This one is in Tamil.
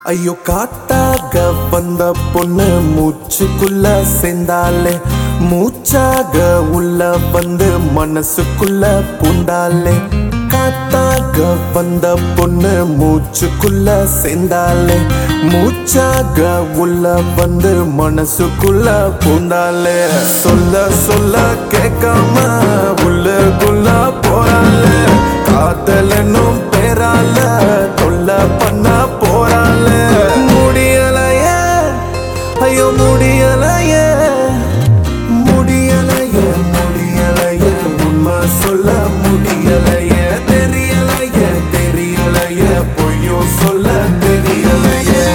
ஐயோ காத்தாக வந்த பொண்ணு மூச்சுக்குள்ள சேர்ந்தாலே மூச்சாக உள்ள வந்து மனசுக்குள்ள பூண்டாலே காத்தாக வந்த பொண்ணு மூச்சுக்குள்ள சேர்ந்தாலே மூச்சாக உள்ள வந்து மனசுக்குள்ள பூண்டாலே சொல்ல சொல்ல கேட்காம உள்ளுக்குள்ள